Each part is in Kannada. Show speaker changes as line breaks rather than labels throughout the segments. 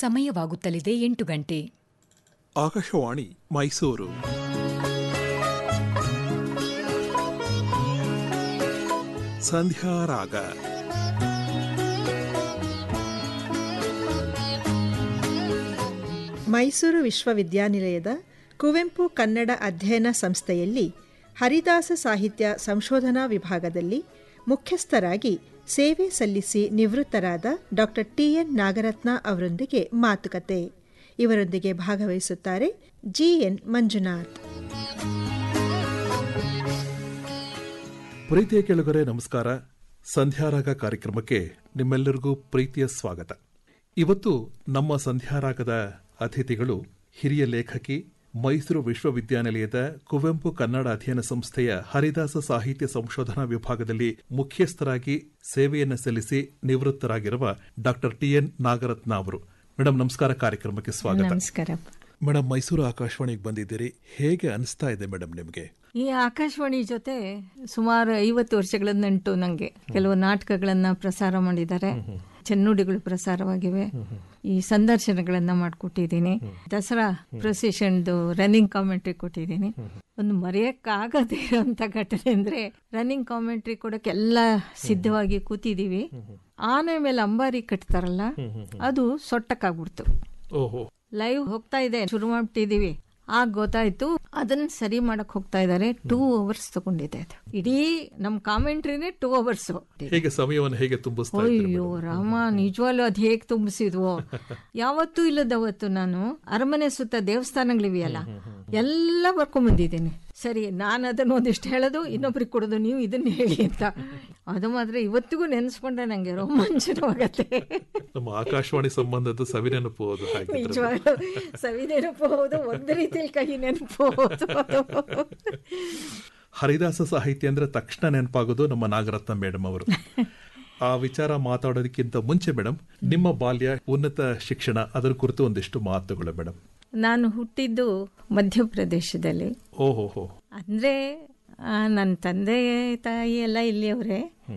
ಸಮಯವಾಗುತ್ತಲಿದೆ ಎಂಟು ಗಂಟೆ
ಆಕಾಶವಾಣಿ ಮೈಸೂರು ಸಂಧ್ಯಾರಾಗ
ಮೈಸೂರು ವಿಶ್ವವಿದ್ಯಾನಿಲಯದ ಕುವೆಂಪು ಕನ್ನಡ ಅಧ್ಯಯನ ಸಂಸ್ಥೆಯಲ್ಲಿ ಹರಿದಾಸ ಸಾಹಿತ್ಯ ಸಂಶೋಧನಾ ವಿಭಾಗದಲ್ಲಿ ಮುಖ್ಯಸ್ಥರಾಗಿ ಸೇವೆ ಸಲ್ಲಿಸಿ ನಿವೃತ್ತರಾದ ಡಾಕ್ಟರ್ ಟಿಎನ್ ನಾಗರತ್ನ ಅವರೊಂದಿಗೆ ಮಾತುಕತೆ ಇವರೊಂದಿಗೆ ಭಾಗವಹಿಸುತ್ತಾರೆ ಜಿಎನ್ ಮಂಜುನಾಥ್
ಪ್ರೀತಿಯ ಕೆಳಗರೆ ನಮಸ್ಕಾರ ಸಂಧ್ಯಾರಾಗ ಕಾರ್ಯಕ್ರಮಕ್ಕೆ ನಿಮ್ಮೆಲ್ಲರಿಗೂ ಪ್ರೀತಿಯ ಸ್ವಾಗತ ಇವತ್ತು ನಮ್ಮ ಸಂಧ್ಯಾರಾಗದ ಅತಿಥಿಗಳು ಹಿರಿಯ ಲೇಖಕಿ ಮೈಸೂರು ವಿಶ್ವವಿದ್ಯಾನಿಲಯದ ಕುವೆಂಪು ಕನ್ನಡ ಅಧ್ಯಯನ ಸಂಸ್ಥೆಯ ಹರಿದಾಸ ಸಾಹಿತ್ಯ ಸಂಶೋಧನಾ ವಿಭಾಗದಲ್ಲಿ ಮುಖ್ಯಸ್ಥರಾಗಿ ಸೇವೆಯನ್ನು ಸಲ್ಲಿಸಿ ನಿವೃತ್ತರಾಗಿರುವ ಡಾಕ್ಟರ್ ಟಿಎನ್ ನಾಗರತ್ನ ಅವರು ಮೇಡಮ್ ನಮಸ್ಕಾರ ಕಾರ್ಯಕ್ರಮಕ್ಕೆ ಸ್ವಾಗತ
ನಮಸ್ಕಾರ
ಮೇಡಮ್ ಮೈಸೂರು ಆಕಾಶವಾಣಿಗೆ ಬಂದಿದ್ದೀರಿ ಹೇಗೆ ಅನಿಸ್ತಾ ಇದೆ ಮೇಡಮ್ ನಿಮಗೆ
ಈ ಆಕಾಶವಾಣಿ ಜೊತೆ ಸುಮಾರು ಐವತ್ತು ವರ್ಷಗಳ ನಂಟು ನಂಗೆ ಕೆಲವು ನಾಟಕಗಳನ್ನ ಪ್ರಸಾರ ಮಾಡಿದ್ದಾರೆ ಚೆನ್ನುಡಿಗಳು ಪ್ರಸಾರವಾಗಿವೆ ಈ ಸಂದರ್ಶನಗಳನ್ನ ಮಾಡ್ಕೊಟ್ಟಿದ್ದೀನಿ ದಸರಾ ಪ್ರೊಸೆಷನ್ದು ರನ್ನಿಂಗ್ ಕಾಮೆಂಟ್ರಿ ಕೊಟ್ಟಿದ್ದೀನಿ ಒಂದು ಮರೆಯಕ್ಕಾಗದೇ ಇರೋಂಥ ಘಟನೆ ಅಂದ್ರೆ ರನ್ನಿಂಗ್ ಕಾಮೆಂಟ್ರಿ ಕೊಡಕ್ಕೆ ಎಲ್ಲ ಸಿದ್ಧವಾಗಿ ಕೂತಿದೀವಿ ಆನೆ ಮೇಲೆ ಅಂಬಾರಿ ಕಟ್ತಾರಲ್ಲ ಅದು ಸೊಟ್ಟಕ್ಕಾಗ್ಬಿಡ್ತು
ಓಹೋ
ಲೈವ್ ಹೋಗ್ತಾ ಇದೆ ಶುರು ಮಾಡ್ಬಿಟ್ಟಿದೀವಿ ಆಗ ಗೊತ್ತಾಯ್ತು ಅದನ್ನ ಸರಿ ಮಾಡಕ್ ಹೋಗ್ತಾ ಇದಾರೆ ಟೂ ಅವರ್ಸ್ ತಗೊಂಡಿದೆ ಅದು ಇಡೀ ನಮ್ ಕಾಮೆಂಟ್ರಿನೇ ಟೂ ಅವರ್ಸ್
ಹೇಗೆ ಸಮಯವನ್ನು ಹೇಗೆ ತುಂಬಿಸ್ತಾ ಇದ್ದೀರಿ
ಅಯ್ಯೋ ರಾಮ ನಿಜವಾಗ್ಲೂ ಅದ್ ಹೇಗ್ ತುಂಬಿಸಿದ್ವು ಯಾವತ್ತೂ ಇಲ್ಲದವತ್ತು ನಾನು ಅರಮನೆ ಸುತ್ತ ದೇವಸ್ಥಾನಗಳಿವೆಯಲ್ಲ ಎಲ್ಲ ಬರ್ಕೊಂಡ್ ಬಂದಿದ್ದೀನಿ ಸರಿ ನಾನು ಅದನ್ನ ಒಂದಿಷ್ಟು ಹೇಳೋದು ಇನ್ನೊಬ್ರಿಗೆ ಕೊಡೋದು ನೀವು ಇದನ್ನ ಹೇಳಿ ಅಂತ ಅದು ಮಾತ್ರ ಇವತ್ತಿಗೂ ನೆನೆಸ್ಕೊಂಡ್ರೆ ನಂಗೆ ರೋಮಾಂಚನವಾಗತ್ತೆ
ನಮ್ಮ ಆಕಾಶವಾಣಿ ಸಂಬಂಧದ ಸವಿನೆನಪು ಅದು ಹಾಗೆ
ನಿಜವಾಗ್ಲೂ ಸವಿ ನೆನಪು ಹೌದು ಒಂದು ರೀತಿಯಲ್ಲಿ ಕಹಿ ನೆನಪು ಹೌದು
ಹರಿದಾಸ ಸಾಹಿತ್ಯ ಅಂದ್ರೆ ತಕ್ಷಣ ನೆನಪಾಗೋದು ನಮ್ಮ ನಾಗರತ್ನ ಮೇಡಮ್ ಅವರು ಆ ವಿಚಾರ ಮಾತಾಡೋದಕ್ಕಿಂತ ಮುಂಚೆ ಮೇಡಮ್ ನಿಮ್ಮ ಬಾಲ್ಯ ಉನ್ನತ ಶಿಕ್ಷಣ ಅದರ ಕುರಿತು ಒಂದಿಷ್ಟು ಮಾತುಗಳು ಮೇಡಮ್
ನಾನು ಹುಟ್ಟಿದ್ದು ಮಧ್ಯಪ್ರದೇಶದಲ್ಲಿ
ಓಹೋ ಹೋ
ಅಂದ್ರೆ ನನ್ನ ತಂದೆ ತಾಯಿ ಎಲ್ಲ ಇಲ್ಲಿಯವರೇ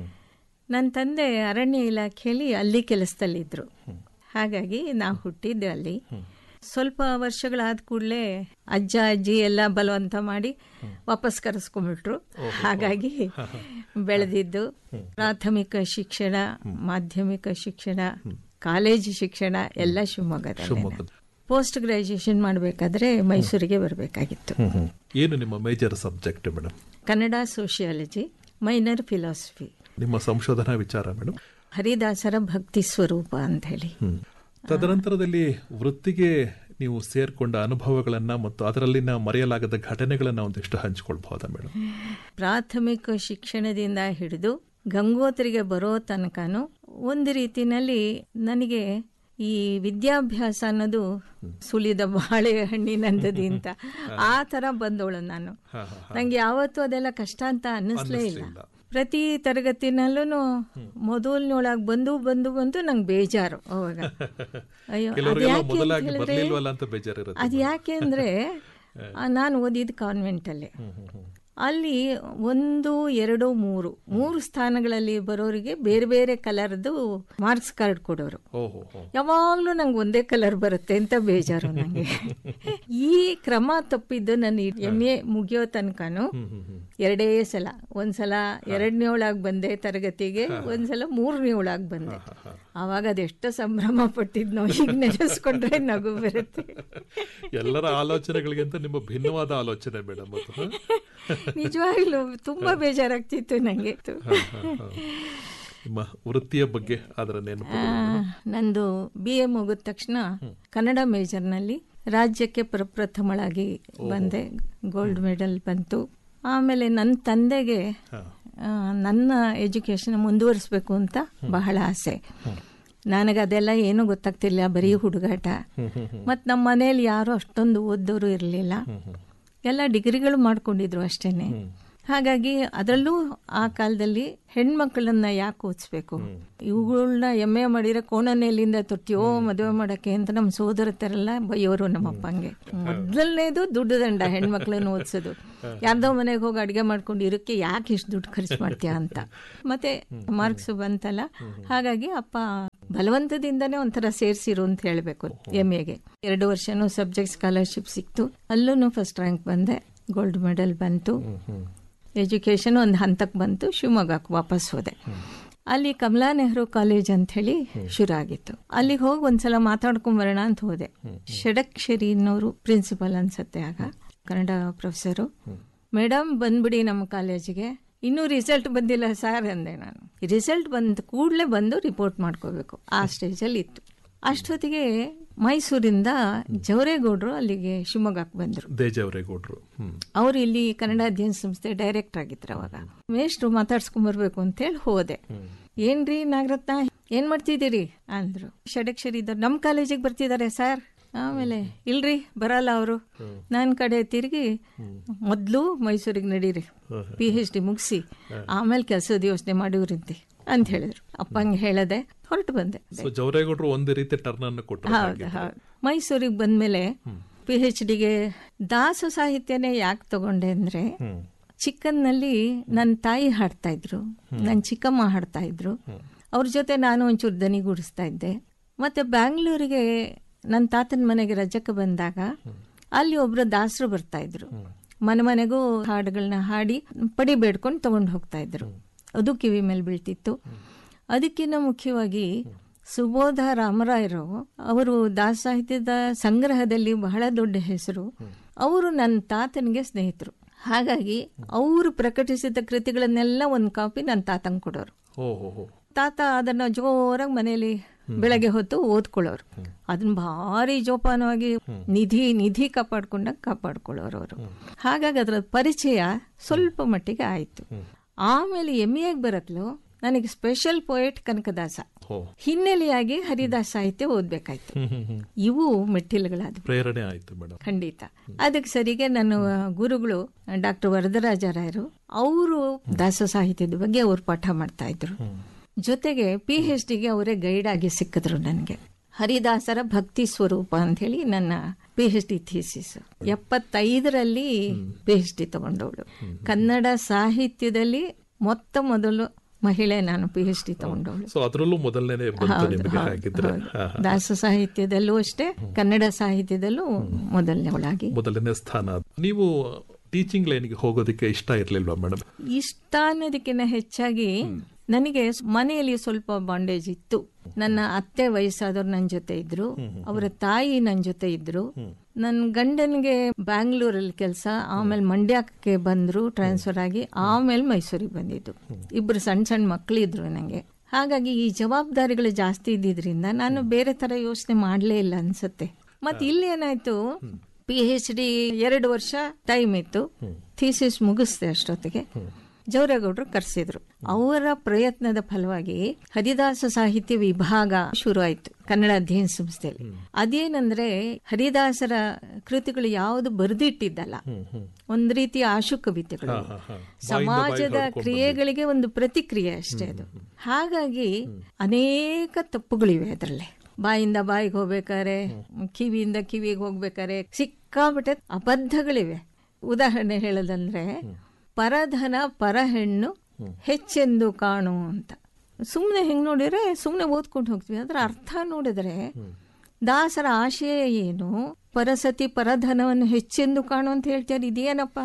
ನನ್ನ ತಂದೆ ಅರಣ್ಯ ಇಲಾಖೆಯಲ್ಲಿ ಅಲ್ಲಿ ಕೆಲಸದಲ್ಲಿದ್ರು ಹಾಗಾಗಿ ನಾವು ಹುಟ್ಟಿದ್ದೆ ಅಲ್ಲಿ ಸ್ವಲ್ಪ ವರ್ಷಗಳಾದ ಕೂಡಲೇ ಅಜ್ಜ ಅಜ್ಜಿ ಎಲ್ಲ ಬಲವಂತ ಮಾಡಿ ವಾಪಸ್ ಕರೆಸ್ಕೊಂಡ್ಬಿಟ್ರು ಹಾಗಾಗಿ ಬೆಳೆದಿದ್ದು ಪ್ರಾಥಮಿಕ ಶಿಕ್ಷಣ ಮಾಧ್ಯಮಿಕ ಶಿಕ್ಷಣ ಕಾಲೇಜು ಶಿಕ್ಷಣ ಎಲ್ಲ ಶಿವಮೊಗ್ಗದಲ್ಲಿ
ಶಿವಮೊಗ್ಗದ
ಪೋಸ್ಟ್ ಗ್ರಾಜ್ಯುಯೇಷನ್ ಮಾಡಬೇಕಾದ್ರೆ ಮೈಸೂರಿಗೆ ಬರಬೇಕಾಗಿತ್ತು
ಏನು ನಿಮ್ಮ major subject madam
Kannada sociology minor philosophy
ನಿಮ್ಮ ಸಂಶೋಧನಾ ವಿಚಾರ ಮೇಡಮ್
ಹರಿದಾಸರ ಭಕ್ತಿ ಸ್ವರೂಪ ಅಂತ ಹೇಳಿ
ತದನಂತರದಲ್ಲಿ ವೃತ್ತಿಗೆ ನೀವು ಸೇರ್ಕೊಂಡ ಅನುಭವಗಳನ್ನ ಮತ್ತು ಅದರಲ್ಲಿನ ಮರೆಯಲಾಗದ ಘಟನೆಗಳನ್ನ ಒಂದಿಷ್ಟು ಹಂಚಿಕೊಳ್ಬಹುದಾ ಮೇಡಮ್
ಪ್ರಾಥಮಿಕ ಶಿಕ್ಷಣದಿಂದ ಹಿಡಿದು ಗಂಗೋತ್ರಿಗೆ ಬರೋ ತನಕನೂ ಒಂದು ರೀತಿನಲ್ಲಿ ನನಗೆ ಈ ವಿದ್ಯಾಭ್ಯಾಸ ಅನ್ನೋದು ಸುಲಿದ ಬಾಳೆಹಣ್ಣಿನಂದದಿ ಅಂತ ಆ ತರ ಬಂದವಳು ನಾನು ನಂಗೆ ಯಾವತ್ತೂ ಅದೆಲ್ಲ ಕಷ್ಟ ಅಂತ ಅನ್ನಿಸ್ಲೇ ಇಲ್ಲ ಪ್ರತಿ ತರಗತಿನಲ್ಲೂ ಮೊದಲನೊಳಗೆ ಬಂದು ಬಂದು ಬಂದು ನಂಗೆ ಬೇಜಾರು ಅವಾಗ ಅಯ್ಯೋ ಅದು
ಕೆಲವರಿಗೆಲ್ಲ
ಯಾಕೆ ಅಂತ
ಮೊದಲಾಗಿ
ಹೇಳಿದ್ರೆ
ಬರ್ಲಿಲ್ವಲ್ಲ ಅಂತ ಬೇಜಾರಿರುತ್ತೆ
ಅದು ಯಾಕೆ ಅಂದ್ರೆ ಆ, ನಾನು ಓದಿದ ಕಾನ್ವೆಂಟಲ್ಲೇ ಅಲ್ಲಿ ಒಂದು ಎರಡು ಮೂರು ಮೂರು ಸ್ಥಾನಗಳಲ್ಲಿ ಬರೋರಿಗೆ ಬೇರೆ ಬೇರೆ ಕಲರ್ದು ಮಾರ್ಕ್ಸ್ ಕಾರ್ಡ್ ಕೊಡೋರು
ಓಹೋ ಹೋ
ಯಾವಾಗ್ಲೂ ನಂಗೆ ಒಂದೇ ಕಲರ್ ಬರುತ್ತೆ ಅಂತ ಬೇಜಾರು ನಂಗೆ ಈ ಕ್ರಮ ತಪ್ಪಿದ್ದು ನನ್ನ ಎಂ ಎ ಮುಗಿಯೋ ತನಕನು ಎರಡೇ ಸಲ ಒಂದ್ಸಲ ಎರಡನೇ ಒಳಗ್ ಬಂದೆ ತರಗತಿಗೆ ಒಂದ್ಸಲ ಮೂರನೇ ಒಳಗ್ ಬಂದೆ ಅವಾಗ ಅದೆಷ್ಟು ಸಂಭ್ರಮ ಪಟ್ಟಿದ್ನೋ ಈಗ ನೆನೆಸ್ಕೊಂಡ್ರೆ ನಗು ಬರುತ್ತೆ
ಎಲ್ಲರ ಆಲೋಚನೆಗಳಿಗಿಂತ ನಿಮ್ಮ ಭಿನ್ನವಾದ ಆಲೋಚನೆ ಮೇಡಮ್ ಅದು ಹ?
ನಿಜವಾಗ್ಲೂ ತುಂಬಾ ಬೇಜಾರಾಗ್ತಿತ್ತು ನಂಗೆ
ಹ, ಹ, ಹ. ನಿಮ್ಮ ವೃತ್ತಿಯ ಬಗ್ಗೆ ಅದರ ನೆನಪು
ಆ, ನಂದು ಬಿ ಎ ಮುಗಿದ ತಕ್ಷಣ ಕನ್ನಡ ಮೇಜರ್ನಲ್ಲಿ ರಾಜ್ಯಕ್ಕೆ ಪ್ರಪ್ರಥಮಳಾಗಿ ಬಂದೆ ಗೋಲ್ಡ್ ಮೆಡಲ್ ಬಂತು ಆಮೇಲೆ ನನ್ನ ತಂದೆಗೆ ಆ, ನನ್ನ ಎಜುಕೇಶನ್ ಮುಂದುವರಿಸ್ಬೇಕು ಅಂತ ಬಹಳ ಆಸೆ ನನಗೆ ಅದೆಲ್ಲ ಏನೂ ಗೊತ್ತಾಗ್ತಿಲ್ಲ ಬರೀ ಹುಡುಗಾಟ ಮತ್ತು ನಮ್ಮ ಮನೇಲಿ ಯಾರು ಅಷ್ಟೊಂದು ಓದೋರು ಇರಲಿಲ್ಲ ಎಲ್ಲ ಡಿಗ್ರಿಗಳು ಮಾಡ್ಕೊಂಡಿದ್ರು ಅಷ್ಟೇನೆ ಹಾಗಾಗಿ ಅದರಲ್ಲೂ ಆ ಕಾಲದಲ್ಲಿ ಹೆಣ್ಮಕ್ಳನ್ನ ಯಾಕೆ ಓದಿಸ್ಬೇಕು ಇವುಗಳನ್ನ ಎಮ್ಮೆ ಮಾಡಿದ್ರೆ ಕೋಣನೆಯಲ್ಲಿಂದ ತೊಟ್ಟಿಯೋ ಮದುವೆ ಮಾಡಕ್ಕೆ ಅಂತ ನಮ್ಮ ಸೋದರತರೆಲ್ಲ ಬೈಯೋರು ನಮ್ಮ ಅಪ್ಪಂಗೆ ಮೊದಲನೇದು ದುಡ್ಡು ದಂಡ ಹೆಣ್ಮಕ್ಳನ್ನ ಓದಿಸೋದು ಯಾರ್ದೋ ಮನೆಗೆ ಹೋಗಿ ಅಡಿಗೆ ಮಾಡ್ಕೊಂಡು ಇರಕ್ಕೆ ಯಾಕೆ ಇಷ್ಟು ದುಡ್ಡು ಖರ್ಚು ಮಾಡ್ತೀಯಾ ಅಂತ ಮತ್ತೆ ಮಾರ್ಕ್ಸ್ ಬಂತಲ್ಲ ಹಾಗಾಗಿ ಅಪ್ಪ ಬಲವಂತದಿಂದನೇ ಒಂಥರ ಸೇರ್ಸಿರು ಅಂತ ಹೇಳ್ಬೇಕು ಎಂ ಎಗೆ ಎರಡು ವರ್ಷನೂ ಸಬ್ಜೆಕ್ಟ್ ಸ್ಕಾಲರ್ಶಿಪ್ ಸಿಕ್ತು ಅಲ್ಲೂ ಫಸ್ಟ್ ರ್ಯಾಂಕ್ ಬಂದೆ ಗೋಲ್ಡ್ ಮೆಡಲ್ ಬಂತು ಎಜುಕೇಶನ್ ಒಂದು ಹಂತಕ್ಕೆ ಬಂತು ಶಿವಮೊಗ್ಗಕ್ಕೆ ವಾಪಸ್ ಹೋದೆ ಅಲ್ಲಿ ಕಮಲಾ ನೆಹರು ಕಾಲೇಜ್ ಅಂತ ಹೇಳಿ ಶುರು ಆಗಿತ್ತು ಅಲ್ಲಿಗೆ ಹೋಗಿ ಒಂದ್ಸಲ ಮಾತಾಡ್ಕೊಂಡ್ ಬರೋಣ ಅಂತ ಹೋದೆ ಷಡಕ್ಷರಿ ಅನ್ನೋರು ಪ್ರಿನ್ಸಿಪಲ್ ಅನ್ಸತ್ತೆ ಆಗ ಕನ್ನಡ ಪ್ರೊಫೆಸರು ಮೇಡಮ್ ಬಂದ್ಬಿಡಿ ನಮ್ಮ ಕಾಲೇಜಿಗೆ ಇನ್ನೂ ರಿಸಲ್ಟ್ ಬಂದಿಲ್ಲ ಸರ್ ಅಂದೆ ನಾನು ರಿಸಲ್ಟ್ ಬಂದ ಕೂಡಲೇ ಬಂದು ರಿಪೋರ್ಟ್ ಮಾಡ್ಕೋಬೇಕು ಆ ಸ್ಟೇಜಲ್ಲಿ ಇತ್ತು ಅಷ್ಟೊತ್ತಿಗೆ ಮೈಸೂರಿಂದ ಜವರೇಗೌಡರು ಅಲ್ಲಿಗೆ ಶಿವಮೊಗ್ಗಕ್ಕೆ ಬಂದರು
ದೇಜವರೇಗೌಡ್ರು ಹ್ಮ್
ಅವರು ಇಲ್ಲಿ ಕನ್ನಡ ಅಧ್ಯಯನ ಸಂಸ್ಥೆ ಡೈರೆಕ್ಟರ್ ಆಗಿದ್ರು ಅವಾಗ ಮೇಷ್ಟ್ರು ಮಾತಾಡ್ಸ್ಕೊಂಡ್ ಬರ್ಬೇಕು ಅಂತ ಹೇಳಿ ಹೋದೆ ಏನ್ರಿ ನಾಗರತ್ನ ಏನ್ ಮಾಡ್ತಿದ್ದೀರಿ ಅಂದ್ರು ಷಡಕ್ಷರಿ ಇದ್ದಾರೆ ನಮ್ ಕಾಲೇಜಿಗೆ ಬರ್ತಿದ್ದಾರೆ ಸರ್ ಆಮೇಲೆ ಇಲ್ರಿ ಬರಲ್ಲ ಅವರು ನನ್ ಕಡೆ ತಿರುಗಿ ಮೊದ್ಲು ಮೈಸೂರಿಗೆ ನಡೀರಿ ಪಿ ಎಚ್ ಡಿ ಮುಗಿಸಿ ಆಮೇಲೆ ಕೆಲಸದ ಯೋಚನೆ ಮಾಡಿವ್ರಿಂತೆ ಅಂತ ಹೇಳಿದ್ರು ಅಪ್ಪಂಗೆ ಹೇಳದೆ ಹೊರಟು ಬಂದೆ
ಸೊ ಜವರೇಗೌಡರು ಒಂದು ರೀತಿ ಟರ್ನ್ ಅನ್ನು ಕೊಟ್ಟರು
ಹೌದು ಹೌದು ಮೈಸೂರಿಗೆ ಬಂದ್ಮೇಲೆ ಪಿ ಎಚ್ ಡಿಗೆ ದಾಸ ಸಾಹಿತ್ಯನೇ ಯಾಕೆ ತಗೊಂಡೆ ಅಂದ್ರೆ ಚಿಕ್ಕನ್ನಲ್ಲಿ ನನ್ನ ತಾಯಿ ಹಾಡ್ತಾ ಇದ್ರು ನನ್ನ ಚಿಕ್ಕಮ್ಮ ಹಾಡ್ತಾ ಇದ್ರು ಅವ್ರ ಜೊತೆ ನಾನು ಒಂಚೂರು ದನಿಗೂಡಿಸ್ತಾ ಇದ್ದೆ ಮತ್ತೆ ಬ್ಯಾಂಗ್ಳೂರಿಗೆ ನನ್ನ ತಾತನ ಮನೆಗೆ ರಜಕ್ಕೆ ಬಂದಾಗ ಅಲ್ಲಿ ಒಬ್ರು ದಾಸರು ಬರ್ತಾ ಇದ್ರು ಮನೆ ಮನೆಗೂ ಹಾಡುಗಳನ್ನ ಹಾಡಿ ಪಡಿ ಬೇಡ್ಕೊಂಡು ತಗೊಂಡು ಹೋಗ್ತಾ ಇದ್ರು ಅದು ಕಿವಿ ಮೇಲೆ ಬೀಳ್ತಿತ್ತು ಅದಕ್ಕಿಂತ ಮುಖ್ಯವಾಗಿ ಸುಬೋಧ ರಾಮರಾಯರು ಅವರು ದಾಸ ಸಾಹಿತ್ಯದ ಸಂಗ್ರಹದಲ್ಲಿ ಬಹಳ ದೊಡ್ಡ ಹೆಸರು ಅವರು ನನ್ನ ತಾತನಿಗೆ ಸ್ನೇಹಿತರು ಹಾಗಾಗಿ ಅವರು ಪ್ರಕಟಿಸಿದ ಕೃತಿಗಳನ್ನೆಲ್ಲ ಒಂದು ಕಾಪಿ ನನ್ನ ತಾತಂಗೆ ಕೊಡೋರು
ಓ ಹೋ ಹೋ
ತಾತ ಅದನ್ನ ಜೋರಾಗಿ ಮನೆಯಲ್ಲಿ ಬೆಳಗ್ಗೆ ಹೊತ್ತು ಓದ್ಕೊಳ್ಳೋರು ಅದನ್ನ ಭಾರಿ ಜೋಪಾನವಾಗಿ ನಿಧಿ ನಿಧಿ ಕಾಪಾಡ್ಕೊಂಡಾಗ ಕಾಪಾಡ್ಕೊಳ್ಳೋರು ಅವರು ಹಾಗಾಗಿ ಅದರ ಪರಿಚಯ ಸ್ವಲ್ಪ ಮಟ್ಟಿಗೆ ಆಯ್ತು ಆಮೇಲೆ ಎಮ್ ಎಗ್ ಬರತ್ಲು ನನಗೆ ಸ್ಪೆಷಲ್ ಪೋಯೆಟ್ ಕನಕದಾಸ
ಹೋ
ಹಿನ್ನೆಲೆಯಾಗಿ ಹರಿದಾಸ ಸಾಹಿತ್ಯ ಓದ್ಬೇಕಾಯ್ತು
ಹ್ಮ್ ಹ್ಮ್ ಹ್ಮ್
ಇವು ಮೆಟ್ಟಿಲುಗಳಾದವು
ಪ್ರೇರಣೆ ಆಯ್ತು ಮೇಡಮ್
ಖಂಡಿತ ಅದಕ್ಕೆ ಸರಿಗೆ ನನ್ನ ಗುರುಗಳು ಡಾಕ್ಟರ್ ವರದರಾಜರಾಯರು ಅವರು ದಾಸ ಸಾಹಿತ್ಯದ ಬಗ್ಗೆ ಅವ್ರು ಪಾಠ ಮಾಡ್ತಾ ಇದ್ರು ಜೊತೆಗೆ ಪಿ ಎಚ್ ಡಿಗೆ ಅವರೇ ಗೈಡ್ ಆಗಿ ಸಿಕ್ಕಿದ್ರು ನನಗೆ ಹರಿದಾಸರ ಭಕ್ತಿ ಸ್ವರೂಪ ಅಂತ ಹೇಳಿ ನನ್ನ ಪಿ ಎಚ್ ಡಿ ಥೀಸಿಸ್ ಎಪ್ಪತ್ತೈದರಲ್ಲಿ ಪಿ ಎಚ್ ಡಿ ತಗೊಂಡವಳು ಕನ್ನಡ ಸಾಹಿತ್ಯದಲ್ಲಿ ಮೊತ್ತ ಮೊದಲು ಮಹಿಳೆ ನಾನು ಪಿ ಎಚ್ ಡಿ ತಗೊಂಡವಳು
ಸೊ ಅದರಲ್ಲೂ ಮೊದಲನೇ ಬಂತು
ಹೌದು,
ನಿಮಗೆ
ಹೌದು,
ಹಾಗಿದ್ರೆ
ಹೌದು.
ಹಾ, ಹಾ.
ದಾಸ ಸಾಹಿತ್ಯದಲ್ಲೂ ಅಷ್ಟೇ ಕನ್ನಡ ಸಾಹಿತ್ಯದಲ್ಲೂ ಮೊದಲನೇವಳಾಗಿ
ಮೊದಲನೇ ಸ್ಥಾನ ನೀವು ಟೀಚಿಂಗ್ ಲೈನ್ಗೆ ಹೋಗೋದಕ್ಕೆ ಇಷ್ಟ ಇರ್ಲಿಲ್ವಾ ಮೇಡಮ್
ಇಷ್ಟ ಅನ್ನೋದಕ್ಕಿಂತ ಹೆಚ್ಚಾಗಿ ನನಗೆ ಮನೆಯಲ್ಲಿ ಸ್ವಲ್ಪ ಬಾಂಡೇಜ್ ಇತ್ತು ನನ್ನ ಅತ್ತೆ ವಯಸ್ಸಾದವ್ರು ನನ್ನ ಜೊತೆ ಇದ್ರು ಅವರ ತಾಯಿ ನನ್ನ ಜೊತೆ ಇದ್ರು ನನ್ನ ಗಂಡನ್ಗೆ ಬ್ಯಾಂಗ್ಳೂರಲ್ಲಿ ಕೆಲಸ ಆಮೇಲೆ ಮಂಡ್ಯಕ್ಕೆ ಬಂದ್ರು ಟ್ರಾನ್ಸ್ಫರ್ ಆಗಿ ಆಮೇಲೆ ಮೈಸೂರಿಗೆ ಬಂದಿದ್ದು ಇಬ್ರು ಸಣ್ಣ ಸಣ್ಣ ಮಕ್ಕಳಿದ್ರು ನನಗೆ ಹಾಗಾಗಿ ಈ ಜವಾಬ್ದಾರಿಗಳು ಜಾಸ್ತಿ ಇದ್ದಿದ್ರಿಂದ ನಾನು ಬೇರೆ ತರ ಯೋಚನೆ ಮಾಡಲೇ ಇಲ್ಲ ಅನ್ಸುತ್ತೆ ಮತ್ತೆ ಇಲ್ಲಿ ಏನಾಯ್ತು ಪಿ ಎಚ್ ಡಿ ಎರಡು ವರ್ಷ ಟೈಮ್ ಇತ್ತು ಥೀಸಿಸ್ ಮುಗಿಸ್ದೆ ಅಷ್ಟೊತ್ತಿಗೆ ಜವರೇಗೌಡರು ಕರೆಸಿದ್ರು ಅವರ ಪ್ರಯತ್ನದ ಫಲವಾಗಿ ಹರಿದಾಸ ಸಾಹಿತ್ಯ ವಿಭಾಗ ಶುರು ಆಯ್ತು ಕನ್ನಡ ಅಧ್ಯಯನ ಸಂಸ್ಥೆಯಲ್ಲಿ ಅದೇನಂದ್ರೆ ಹರಿದಾಸರ ಕೃತಿಗಳು ಯಾವುದು ಬರೆದಿಟ್ಟಿದ್ದಲ್ಲ ಒಂದ್ ರೀತಿಯ ಆಶು ಕವಿತೆಗಳು
ಹಾ, ಹಾ.
ಸಮಾಜದ ಕ್ರಿಯೆಗಳಿಗೆ ಒಂದು ಪ್ರತಿಕ್ರಿಯೆ ಅಷ್ಟೇ ಅದು ಹಾಗಾಗಿ ಅನೇಕ ತಪ್ಪುಗಳಿವೆ ಅದರಲ್ಲಿ ಬಾಯಿಂದ ಬಾಯಿಗೆ ಹೋಗ್ಬೇಕಾರೆ ಕಿವಿಯಿಂದ ಕಿವಿಗೆ ಹೋಗ್ಬೇಕಾರೆ ಸಿಕ್ಕಾಬಿಟ್ಟೆ ಅಬದ್ಧಗಳಿವೆ ಉದಾಹರಣೆ ಹೇಳೋದಂದ್ರೆ ಪರಧನ ಪರಹೆಣ್ಣು ಹೆಚ್ಚೆಂದು ಕಾಣು ಅಂತ ಸುಮ್ಮನೆ ಹೆಂಗ್ ನೋಡಿದ್ರೆ ಸುಮ್ಮನೆ ಓದ್ಕೊಂಡು ಹೋಗ್ತೀವಿ ಅದ್ರ ಅರ್ಥ ನೋಡಿದ್ರೆ ದಾಸರ ಆಶಯ ಏನು ಪರಸತಿ ಪರಧನವನ್ನು ಹೆಚ್ಚೆಂದು ಕಾಣು ಅಂತ ಹೇಳ್ತಾರೆ ಇದೇನಪ್ಪ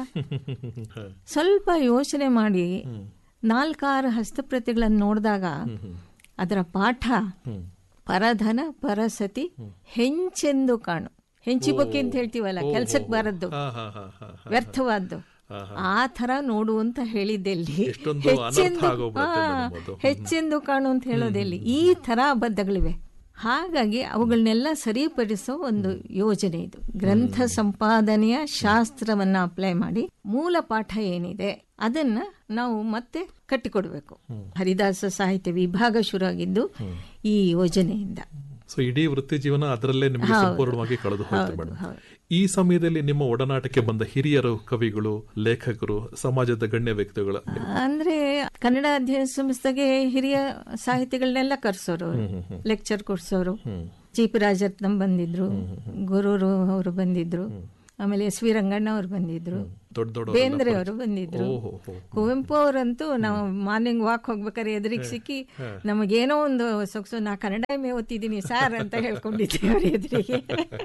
ಸ್ವಲ್ಪ ಯೋಚನೆ ಮಾಡಿ ನಾಲ್ಕಾರು ಹಸ್ತಪ್ರತಿಗಳನ್ನು ನೋಡಿದಾಗ ಅದರ ಪಾಠ ಪರಧನ ಪರಸತಿ ಹೆಂಚೆಂದು ಕಾಣು ಹೆಂಚಿಬೊಕ್ಕಿ ಅಂತ ಹೇಳ್ತೀವಲ್ಲ ಕೆಲ್ಸಕ್ಕೆ ಬಾರದ್ದು
ಹಾ ಹಾ ಹಾ ಹಾ ಹಾ.
ವ್ಯರ್ಥವಾದ್ದು ಆ ತರ ನೋಡು ಅಂತ ಹೇಳಿದ್ದೆಲ್ಲಿ
ಎಷ್ಟೊಂದು
ಹೆಚ್ಚೆಂದು
ಅನರ್ಥ ಆಗೋಗ್ಬಿಡುತ್ತೆ
ಹಾ,
ಮೇಡಮ್ ಅದು.
ಹೆಚ್ಚೆಂದು ಕಾಣು ಅಂತ ಹೇಳೋದೆಲ್ಲಿ ಈ ತರ ಅಬದ್ಧಗಳಿವೆ ಹಾಗಾಗಿ ಅವುಗಳನ್ನೆಲ್ಲ ಸರಿಪಡಿಸೋ ಒಂದು ಯೋಜನೆ ಇದು ಗ್ರಂಥ ಸಂಪಾದನೆಯ ಶಾಸ್ತ್ರವನ್ನ ಅಪ್ಲೈ ಮಾಡಿ ಮೂಲ ಪಾಠ ಏನಿದೆ ಅದನ್ನ ನಾವು ಮತ್ತೆ ಕಟ್ಟಿಕೊಡ್ಬೇಕು ಹರಿದಾಸ ಸಾಹಿತ್ಯ ವಿಭಾಗ ಶುರುವಾಗಿದ್ದು ಈ ಯೋಜನೆಯಿಂದ
ಸೊ ಇಡೀ ವೃತ್ತಿ ಜೀವನ ಅದರಲ್ಲೇ ನಿಮಗೆ ಸಂಪೂರ್ಣವಾಗಿ ಕಳೆದು ಹೋಯ್ತು ಮೇಡಮ್
ಹೌದು.
ಈ ಸಮಯದಲ್ಲಿ ನಿಮ್ಮ ಒಡನಾಟಕ್ಕೆ ಬಂದ ಹಿರಿಯರು ಕವಿಗಳು ಲೇಖಕರು ಸಮಾಜದ ಗಣ್ಯ ವ್ಯಕ್ತಿಗಳು
ಅಂದ್ರೆ ಕನ್ನಡ ಅಧ್ಯಯನ ಸಂಸ್ಥೆಗೆ ಹಿರಿಯ ಸಾಹಿತಿಗಳನ್ನೆಲ್ಲ ಕರ್ಸೋರು ಲೆಕ್ಚರ್ ಕೊಡ್ಸೋರು ಜಿ ಪಿ ರಾಜರತ್ನಂ ಬಂದಿದ್ರು ಗುರೂರು ಅವರು ಬಂದಿದ್ರು ಆಮೇಲೆ ಎಸ್ ವಿ ರಂಗಣ್ಣ ಅವ್ರು ಬಂದಿದ್ರು
ದೊಡ್ಡ ದೊಡ್ಡ
ಬೇಂದ್ರೆ ಅವರು ಬಂದಿದ್ರು
ಓಹೋ ಹೋ
ಕುವೆಂಪು ಅವರಂತೂ ನಾವು ಮಾರ್ನಿಂಗ್ ವಾಕ್ ಹೋಗ್ಬೇಕಾದ್ರೆ ಎದುರಿಗೆ ಸಿಕ್ಕಿ ನಮಗೇನೋ ಒಂದು ಸೊಗಸು ನಾ ಕನ್ನಡ ಮೇ ಓದ್ತಿದ್ದೀನಿ ಸಾರ್ ಅಂತ ಹೇಳ್ಕೊಂಡಿದ್ದೆ ಅವ್ರ ಎದುರಿಗೆ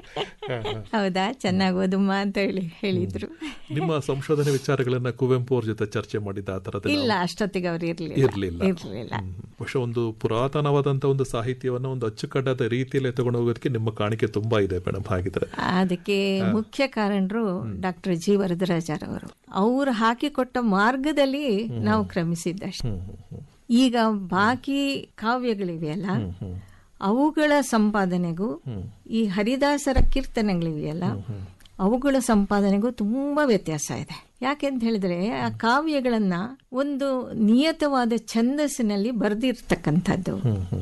ಹೌದಾ ಚೆನ್ನಾಗಿ ಓದಮ್ಮ ಅಂತ ಹೇಳಿ ಹೇಳಿದ್ರು
ನಿಮ್ಮ ಸಂಶೋಧನೆ ವಿಚಾರಗಳನ್ನ ಕುವೆಂಪು ಅವ್ರ ಜೊತೆ ಚರ್ಚೆ ಮಾಡಿದ ಆ ತರದ
ಇಲ್ಲ ಅಷ್ಟೊತ್ತಿಗೆ ಅವ್ರು ಇರ್ಲಿಲ್ಲ
ಇರ್ಲಿಲ್ಲ
ಇರ್ಲಿಲ್ಲ
ಹ್ಮ್. ಬಹುಶಃ ಒಂದು ಪುರಾತನವಾದಂತ ಒಂದು ಸಾಹಿತ್ಯವನ್ನ ಒಂದು ಅಚ್ಚುಕಟ್ಟಾದ ರೀತಿಯಲ್ಲಿ ತಗೊಂಡು ಹೋಗೋದಕ್ಕೆ ನಿಮ್ಮ ಕಾಣಿಕೆ ತುಂಬಾ ಇದೆ ಮೇಡಮ್ ಹಾಗಿದ್ರೆ
ಅದಕ್ಕೆ ಮುಖ್ಯ ಕಾರಣರು ಡಾಕ್ಟರ್ ಜಿ ವರದರಾಜರವರು ಅವರು ಹಾಕಿಕೊಟ್ಟ ಮಾರ್ಗದಲ್ಲಿ ನಾವು ಕ್ರಮಿಸಿದ್ದಷ್ಟೇ ಈಗ ಬಾಕಿ ಕಾವ್ಯಗಳಿವೆಯಲ್ಲ ಅವುಗಳ ಸಂಪಾದನೆಗೂ ಈ ಹರಿದಾಸರ ಕೀರ್ತನೆಗಳಿವೆಯಲ್ಲ ಅವುಗಳ ಸಂಪಾದನೆಗೂ ತುಂಬಾ ವ್ಯತ್ಯಾಸ ಇದೆ ಯಾಕೆಂತ ಹೇಳಿದ್ರೆ ಆ ಕಾವ್ಯಗಳನ್ನ ಒಂದು ನಿಯತವಾದ ಛಂದಸ್ಸಿನಲ್ಲಿ ಬರೆದಿರ್ತಕ್ಕಂಥದ್ದು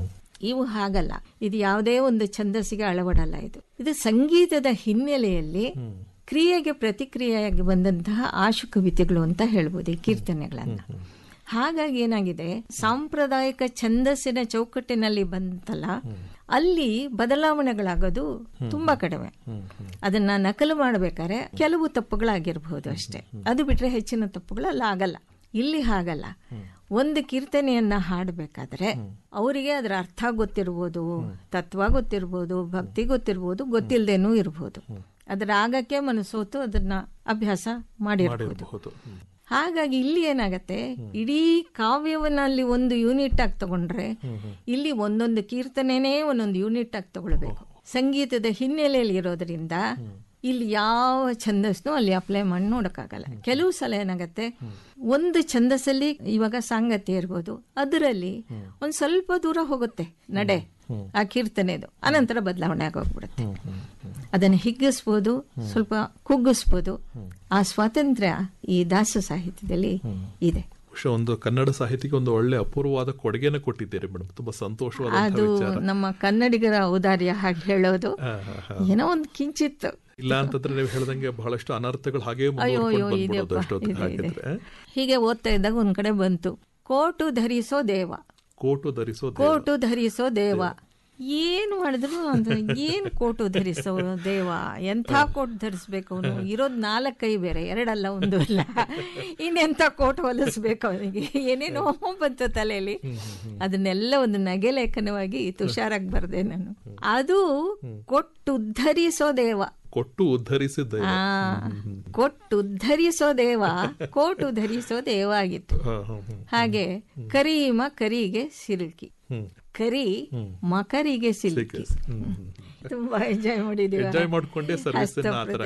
ಇವು ಹಾಗಲ್ಲ ಇದು ಯಾವುದೇ ಒಂದು ಛಂದಸ್ಸಿಗೆ ಅಳವಡಲ್ಲ ಇದು ಇದು ಸಂಗೀತದ ಹಿನ್ನೆಲೆಯಲ್ಲಿ ಕ್ರಿಯೆಗೆ ಪ್ರತಿಕ್ರಿಯೆಯಾಗಿ ಬಂದಂತಹ ಆಶು ಕವಿತೆಗಳು ಅಂತ ಹೇಳ್ಬೋದು ಈ ಕೀರ್ತನೆಗಳನ್ನ ಹಾಗಾಗಿ ಏನಾಗಿದೆ ಸಾಂಪ್ರದಾಯಿಕ ಛಂದಸ್ಸಿನ ಚೌಕಟ್ಟಿನಲ್ಲಿ ಬಂತಲ್ಲ ಅಲ್ಲಿ ಬದಲಾವಣೆಗಳಾಗೋದು ತುಂಬಾ ಕಡಿಮೆ ಅದನ್ನ ನಕಲು ಮಾಡಬೇಕಾದ್ರೆ ಕೆಲವು ತಪ್ಪುಗಳಾಗಿರ್ಬಹುದು ಅಷ್ಟೇ ಅದು ಬಿಟ್ರೆ ಹೆಚ್ಚಿನ ತಪ್ಪುಗಳು ಆಗಲ್ಲ ಇಲ್ಲಿ ಹಾಗಲ್ಲ ಒಂದು ಕೀರ್ತನೆಯನ್ನ ಹಾಡಬೇಕಾದ್ರೆ ಅವರಿಗೆ ಅದರ ಅರ್ಥ ಗೊತ್ತಿರ್ಬೋದು ತತ್ವ ಗೊತ್ತಿರ್ಬೋದು ಭಕ್ತಿ ಗೊತ್ತಿರ್ಬೋದು ಗೊತ್ತಿಲ್ಲದೇನೂ ಇರ್ಬೋದು ಅದರ ಆಗಕ್ಕೆ ಮನಸ್ಸೋತು ಅದನ್ನ ಅಭ್ಯಾಸ ಮಾಡಿರ್ಬೋದು
ಹೌದು ಹ್ಮ್.
ಹಾಗಾಗಿ ಇಲ್ಲಿ ಏನಾಗತ್ತೆ ಇಡೀ ಕಾವ್ಯವನ್ನಲ್ಲಿ ಒಂದು ಯೂನಿಟ್ ಆಗಿ ತಗೊಂಡ್ರೆ ಇಲ್ಲಿ ಒಂದೊಂದು ಕೀರ್ತನೆನೇ ಒಂದೊಂದು ಯೂನಿಟ್ ಆಗಿ ತಗೊಳ್ಬೇಕು ಸಂಗೀತದ ಹಿನ್ನೆಲೆಯಲ್ಲಿ ಇರೋದ್ರಿಂದ ಇಲ್ಲಿ ಯಾವ ಛಂದಸ್ನು ಅಲ್ಲಿ ಅಪ್ಲೈ ಮಾಡಿ ನೋಡಕ್ಕಾಗಲ್ಲ ಕೆಲವು ಸಲ ಏನಾಗತ್ತೆ ಒಂದು ಛಂದಸ್ಸಲ್ಲಿ ಇವಾಗ ಸಾಂಗತ್ಯ ಇರ್ಬೋದು ಅದರಲ್ಲಿ ಒಂದ್ ಸ್ವಲ್ಪ ದೂರ ಹೋಗುತ್ತೆ ನಡೆ ಆ ಕೀರ್ತನೆದು ಅನಂತರ ಬದಲಾವಣೆ ಆಗೋಗ್ಬಿಡುತ್ತೆ ಅದನ್ನು ಹಿಗ್ಗಿಸ್ಬೋದು ಸ್ವಲ್ಪ ಕುಗ್ಗಿಸ್ಬೋದು ಆ ಸ್ವಾತಂತ್ರ್ಯ ಈ ದಾಸ ಸಾಹಿತ್ಯದಲ್ಲಿ ಇದೆ
ಬಹುಶಃ ಒಂದು ಕನ್ನಡ ಸಾಹಿತ್ಯಕ್ಕೆ ಒಂದು ಒಳ್ಳೆ ಅಪೂರ್ವವಾದ ಕೊಡುಗೆನ ಕೊಟ್ಟಿದ್ದೀರಿ ಮೇಡಮ್ ತುಂಬಾ ಸಂತೋಷವಾದ
ಅದು ನಮ್ಮ ಕನ್ನಡಿಗರ ಔದಾರ್ಯ ಹಾಗೆ ಹೇಳೋದು ಏನೋ ಒಂದು ಕಿಂಚಿತ್ತು
ಇಲ್ಲ ಅಂತಂದ್ರೆ ನೀವು ಹೇಳ್ದಂಗೆ ಬಹಳಷ್ಟು ಅನರ್ಥಗಳು ಹಾಗೆ
ಅಯ್ಯೋ ಅಯ್ಯೋ
ಬಂದ್ಬಿಡೋದು
ಇದೆಯಪ್ಪ
ಅಷ್ಟೊತ್ತಿಗೆ
ಇದೆ ಇದೆ
ಹಾಗಿದ್ರೆ
ಹೀಗೆ ಓದ್ತಾ ಇದ್ದಾಗ ಒಂದ್ ಕಡೆ ಬಂತು ಕೋಟು ಧರಿಸೋ ದೇವ
ಕೋಟು ಧರಿಸೋ ದೇವ.
ಕೋಟು ಧರಿಸೋ ದೇವ ಏನ್ ಮಾಡಿದ್ರು ಅಂತ ಏನ್ ಕೋಟು ಧರಿಸೋ ದೇವ ಎಂಥ ಕೋಟ್ ಧರಿಸ್ಬೇಕು ಅವನು ಇರೋದ್ ನಾಲ್ಕೈ ಬೇರೆ ಎರಡಲ್ಲ ಒಂದು ಅಲ್ಲ ಇನ್ನೆಂಥ ಕೋಟ್ ಹೊಲಿಸ್ಬೇಕು ಅವನಿಗೆ ಏನೇನೋ ಬಂತು ತಲೆಯಲ್ಲಿ ಅದನ್ನೆಲ್ಲ ಒಂದು ನಗೆ ಲೇಖನವಾಗಿ ತುಷಾರಾಗಿ ಬರ್ದೆ ನಾನು ಅದು ಕೊಟ್ಟು ಧರಿಸೋ ದೇವ
ಕೊಟ್ಟು ಉದ್ಧರಿಸಿದ್ದ
ಆ ಕೊಟ್ಟು ಧರಿಸೋ ದೇವ ಕೋಟು ಧರಿಸೋ ದೇವ ಆಗಿತ್ತು ಹಾಗೆ ಕರೀಮ ಕರಿಗೆ ಸಿಲುಕಿ ಕರಿ ಮಕರಿಗೆ ಸಿಲುಕಿ ತುಂಬಾ ಎಂಜಾಯ್ ಮಾಡಿದೀವಿ
ಎಂಜಾಯ್ ಮಾಡ್ಕೊಂಡೇ ಸರ್ವಿಸ್ ಆತರ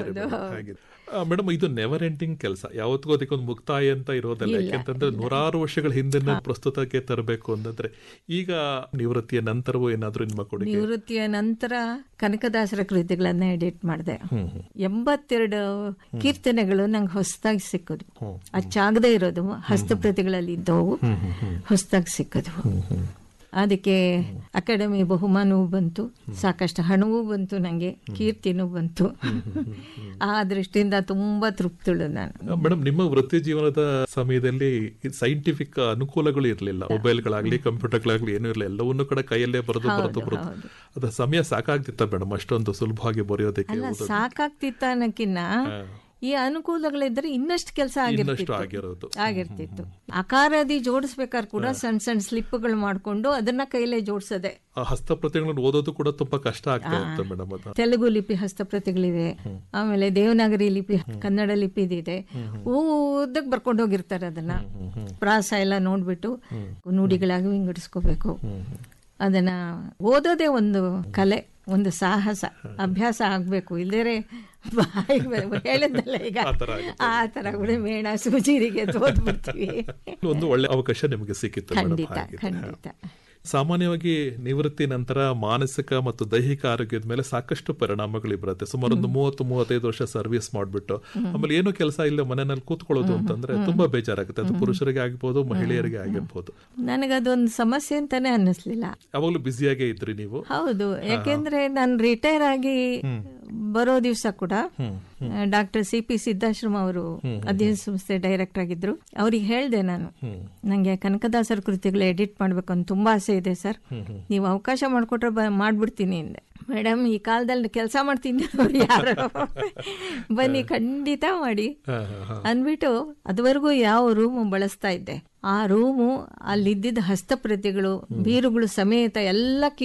ಮೇಡಮ್ ಇದು ನೆವರ್ ಎಂಡಿಂಗ್ ಕೆಲಸ ಯಾವತ್ತಿಗೂ ಅದಕ್ಕೊಂದು ಮುಕ್ತಾಯ ಅಂತ ಇರೋದಲ್ಲ ಯಾಕೆಂತಂದ್ರೆ ನೂರಾರು ವರ್ಷಗಳ ಹಿಂದಿನ ಪ್ರಸ್ತುತಕ್ಕೆ ತರಬೇಕು ಅಂತಂದ್ರೆ ಈಗ ನಿವೃತ್ತಿಯ ನಂತರವೂ ಏನಾದ್ರೂ ನಿಮ್ಮ ಕೊಡುಗೆ
ನಿವೃತ್ತಿಯ ನಂತರ ಕನಕದಾಸರ ಕೃತಿಗಳನ್ನ ಎಡಿಟ್ ಮಾಡಿದೆ ಎಂಬತ್ತೆರಡು ಕೀರ್ತನೆಗಳು ನಂಗೆ ಹೊಸದಾಗಿ ಸಿಕ್ಕದು ಅಚ್ಚಾಗದೇ ಇರೋದು ಹಸ್ತಪ್ರತಿಗಳಲ್ಲಿ ಇದ್ದವು ಹೊಸದಾಗಿ ಸಿಕ್ಕದು ಅದಕ್ಕೆ ಅಕಾಡೆಮಿ ಬಹುಮಾನವೂ ಬಂತು ಸಾಕಷ್ಟು ಹಣವೂ ಬಂತು ನಂಗೆ ಕೀರ್ತಿನೂ ಬಂತು ಆ ದೃಷ್ಟಿಯಿಂದ ತುಂಬಾ ತೃಪ್ತಳು ನಾನು
ಮೇಡಮ್ ನಿಮ್ಮ ವೃತ್ತಿ ಜೀವನದ ಸಮಯದಲ್ಲಿ ಸೈಂಟಿಫಿಕ್ ಅನುಕೂಲಗಳು ಇರಲಿಲ್ಲ ಮೊಬೈಲ್ಗಳಾಗ್ಲಿ ಕಂಪ್ಯೂಟರ್ಗಳಾಗ್ಲಿ ಏನೂ ಇರಲಿಲ್ಲ ಎಲ್ಲವನ್ನೂ ಕೂಡ ಕೈಯಲ್ಲೇ ಬರೆದು ಬರೆದು ಬರೆದು ಅದ ಸಮಯ ಸಾಕಾಗ್ತಿತ್ತ ಮೇಡಮ್ ಅಷ್ಟೊಂದು ಸುಲಭವಾಗಿ ಬರೆಯೋದಕ್ಕೆ
ಅಲ್ಲ ಸಾಕಾಗ್ತಿತ್ತ ಅನ್ನಕ್ಕಿನ್ನ ಈ ಅನುಕೂಲಗಳಿದ್ರೆ ಇನ್ನಷ್ಟು ಕೆಲಸ
ಇನ್ನಷ್ಟು
ಆಗಿರ್ತಿತ್ತು
ಆಗಿರೋದು
ಆಗಿರ್ತಿತ್ತು ಅಕಾರಾದಿ ಜೋಡಿಸ್ಬೇಕಾದ್ರೆ ಕೂಡ ಸಣ್ಣ ಸಣ್ಣ ಸ್ಲಿಪ್ಗಳು ಮಾಡ್ಕೊಂಡು ಅದನ್ನ ಕೈಲೇ ಜೋಡಿಸದೆ
ಆ ಹಸ್ತಪ್ರತಿಗಳನ್ನು ಓದೋದು ಕೂಡ ತುಂಬಾ ಕಷ್ಟ ಆಗ್ತಾ ಇರುತ್ತೆ ಮೇಡಮ್ ಅದು
ತೆಲುಗು ಲಿಪಿ ಹಸ್ತಪ್ರತಿಗಳಿವೆ ಆಮೇಲೆ ದೇವನಾಗರಿ ಲಿಪಿ ಕನ್ನಡ ಲಿಪಿದಿದೆ ಓದಕ್ ಬರ್ಕೊಂಡು ಹೋಗಿರ್ತಾರೆ ಅದನ್ನ ಪ್ರಾಸ ಎಲ್ಲ ನೋಡ್ಬಿಟ್ಟು ನುಡಿಗಳಾಗಿ ವಿಂಗಡಿಸ್ಕೋಬೇಕು ಅದನ್ನ ಓದೋದೇ ಒಂದು ಕಲೆ ಒಂದು ಸಾಹಸ ಅಭ್ಯಾಸ ಆಗ್ಬೇಕು ಇಲ್ದೇರೆ ಹೇಳಿದ್ನಲ್ಲ ಈಗ ಆ ತರ ಕೂಡ ಮೇಣ ಸೂಜಿರಿಗೆ ಓದ್ಬಿಡ್ತೀವಿ
ಒಂದು ಒಳ್ಳೆ ಅವಕಾಶ ನಿಮಗೆ ಸಿಕ್ಕಿತ್ತು ಮೇಡಮ್
ಖಂಡಿತ
ಹಾಗೆ
ಖಂಡಿತ
ಸಾಮಾನ್ಯವಾಗಿ ನಿವೃತ್ತಿ ನಂತರ ಮಾನಸಿಕ ಮತ್ತು ದೈಹಿಕ ಆರೋಗ್ಯದ ಮೇಲೆ ಸಾಕಷ್ಟು ಪರಿಣಾಮಗಳು ಬರುತ್ತೆ ಸುಮಾರು ಒಂದು ಮೂವತ್ತು ಮೂವತ್ತೈದು ವರ್ಷ ಸರ್ವಿಸ್ ಮಾಡ್ಬಿಟ್ಟು ಆಮೇಲೆ ಏನು ಕೆಲಸ ಇಲ್ಲ ಮನೆಯಲ್ಲಿ ಕೂತ್ಕೊಳ್ಳೋದು ಅಂತಂದ್ರೆ ತುಂಬಾ ಬೇಜಾರಾಗುತ್ತೆ ಅದು ಪುರುಷರಿಗೆ ಆಗಿರ್ಬೋದು ಮಹಿಳೆಯರಿಗೆ ಆಗಿರ್ಬೋದು
ನನಗದೊಂದು ಸಮಸ್ಯೆ ಅಂತಾನೆ ಅನ್ನಿಸ್ಲಿಲ್ಲ
ಯಾವಾಗ್ಲೂ ಬ್ಯುಸಿಯಾಗೇ ಇದ್ರಿ ನೀವು
ಹೌದು ಯಾಕೆಂದ್ರೆ ನಾನು ರಿಟೈರ್ ಆಗಿ ಬರೋ ದಿವಸ ಕೂಡ ಡಾಕ್ಟರ್ ಸಿ ಪಿ ಸಿದ್ದಾಶ್ರಮ ಅವರು ಅಧ್ಯಯನ ಸಂಸ್ಥೆ ಡೈರೆಕ್ಟರ್ ಆಗಿದ್ರು ಅವ್ರಿಗೆ ಹೇಳ್ದೆ ನಾನು ನಂಗೆ ಕನಕದಾಸರ ಕೃತಿಗಳು ಎಡಿಟ್ ಮಾಡ್ಬೇಕು ಅಂತ ತುಂಬಾ ಆಸೆ ಇದೆ ಸರ್ ನೀವು ಅವಕಾಶ ಮಾಡ್ಕೊಟ್ರೆ ಬ- ಮಾಡ್ಬಿಡ್ತೀನಿ ಅಂದೆ ಮೇಡಮ್ ಈ ಕಾಲದಲ್ಲಿ ಕೆಲಸ ಮಾಡ್ತೀನಿ ಯಾರು ಬನ್ನಿ ಖಂಡಿತ ಮಾಡಿ ಅಂದ್ಬಿಟ್ಟು ಅದುವರೆಗೂ ಯಾವ ರೂಮು ಬಳಸ್ತಾ ಇದ್ದೆ ಆ ರೂಮು ಅಲ್ಲಿದ್ದಿದ್ದ ಹಸ್ತಪ್ರತಿಗಳು ಬೀರುಗಳು ಸಮೇತ ಎಲ್ಲ